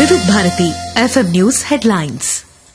వివిధ Bharati FM news headlines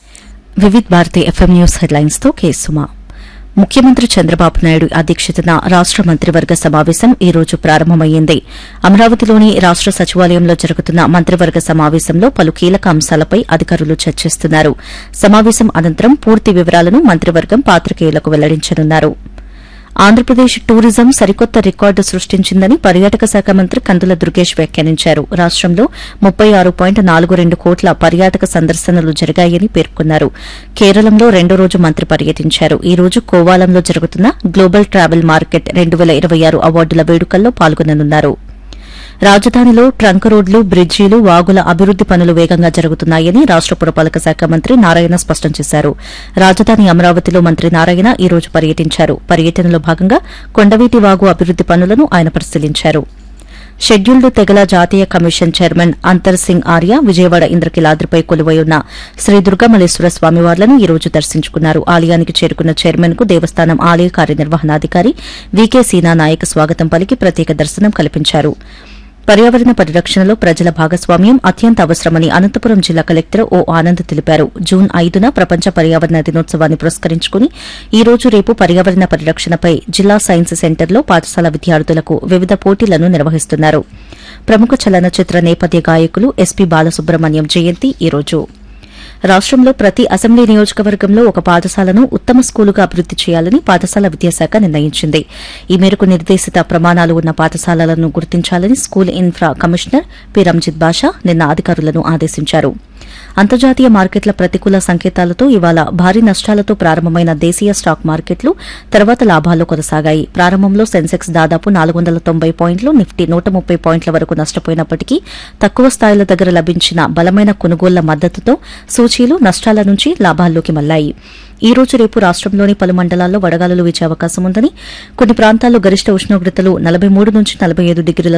Vividh Bharati FM news headlines తో కేసుమా ముఖ్యమంత్రి చంద్రబాబు నాయుడు అధ్యక్షతన రాష్ట మంత్రివర్గ సమావేశం ఈ రోజు ప్రారంభమయ్యింది అమరావతిలోని రాష్ట సచివాలయంలో జరుగుతున్న మంత్రివర్గ సమావేశంలో పలు కీలక అంశాలపై అధికారులు చర్చిస్తున్నారు సమావేశం అనంతరం పూర్తి వివరాలను మంత్రివర్గం పాత్రికేయులకు వెల్లడించనున్నారు ఆంధ్రప్రదేశ్ టూరిజం సరికొత్త రికార్డు సృష్టించిందని పర్యాటక శాఖ మంత్రి కందుల దుర్గేష్ వ్యాఖ్యానించారు రాష్టంలో ముప్పై ఆరు పాయింట్ నాలుగు రెండు కోట్ల పర్యాటక సందర్శనలు జరిగాయని పేర్కొన్నారు కేరళంలో రెండో రోజు మంత్రి పర్యటించారు ఈ రోజు కోవాలంలో జరుగుతున్న గ్లోబల్ ట్రావెల్ మార్కెట్ రెండు వేల ఇరవై ఆరు అవార్డుల వేడుకల్లో పాల్గొననున్నారు రాజధానిలో ట్రంక్ రోడ్లు బ్రిడ్జీలు వాగుల అభివృద్ది పనులు వేగంగా జరుగుతున్నాయని రాష్ట పురపాలక శాఖ మంత్రి నారాయణ స్పష్టం చేశారు రాజధాని అమరావతిలో మంత్రి నారాయణ ఈ రోజు పర్యటించారు పర్యటనలో భాగంగా కొండవీటి వాగు అభివృద్ది పనులను ఆయన పరిశీలించారు షెడ్యూల్డ్ తెగల జాతీయ కమిషన్ చైర్మన్ అంతర్ సింగ్ ఆర్య విజయవాడ ఇంద్రకిలాద్రిపై కొలువై ఉన్న శ్రీ దుర్గమల్లేశ్వర స్వామివార్లను ఈ రోజు దర్శించుకున్నారు ఆలయానికి చేరుకున్న చైర్మన్ కు దేవస్థానం ఆలయ కార్యనిర్వహణాధికారి వీకే సీనా నాయక్ స్వాగతం పలికి ప్రత్యేక దర్శనం కల్పించారు పర్యావరణ పరిరక్షణలో ప్రజల భాగస్వామ్యం అత్యంత అవసరమని అనంతపురం జిల్లా కలెక్టర్ ఓ ఆనంద్ తెలిపారు జూన్ ఐదున ప్రపంచ పర్యావరణ దినోత్సవాన్ని పురస్కరించుకుని ఈ రోజు రేపు పర్యావరణ పరిరక్షణపై జిల్లా సైన్స్ సెంటర్లో పాఠశాల విద్యార్థులకు వివిధ పోటీలను నిర్వహిస్తున్నారు ప్రముఖ చలనచిత్ర నేపథ్య గాయకులు ఎస్పీ బాలసుబ్రహ్మణ్యం జయంతి ఈ రోజు రాష్టంలో ప్రతి అసెంబ్లీ నియోజకవర్గంలో ఒక పాఠశాలను ఉత్తమ స్కూలుగా అభివృద్ది చేయాలని పాఠశాల విద్యాశాఖ నిర్ణయించింది ఈ మేరకు నిర్దేశిత ప్రమాణాలు ఉన్న పాఠశాలలను గుర్తించాలని school infra commissioner P Ranjith Basha నిన్న అధికారులను ఆదేశించారు అంతర్జాతీయ మార్కెట్ల ప్రతికూల సంకేతాలతో ఇవాళ భారీ నష్టాలతో ప్రారంభమైన దేశీయ స్టాక్ మార్కెట్లు తర్వాత లాభాల్లో కొనసాగాయి ప్రారంభంలో సెన్సెక్స్ దాదాపు నాలుగు వందల తొంభై పాయింట్లు నిఫ్టీ నూట ముప్పై పాయింట్ల వరకు నష్టపోయినప్పటికీ తక్కువ స్థాయిల దగ్గర లభించిన బలమైన కొనుగోళ్ల మద్దతుతో సూచీలు నష్టాల నుంచి లాభాల్లోకి మళ్లాయి ఈ రోజు రేపు రాష్టంలోని పలు మండలాల్లో వడగాలులు వీచే అవకాశం ఉందని కొన్ని ప్రాంతాల్లో గరిష్ట ఉష్ణోగ్రతలు నలభై మూడు నుంచి నలభై ఐదు డిగ్రీల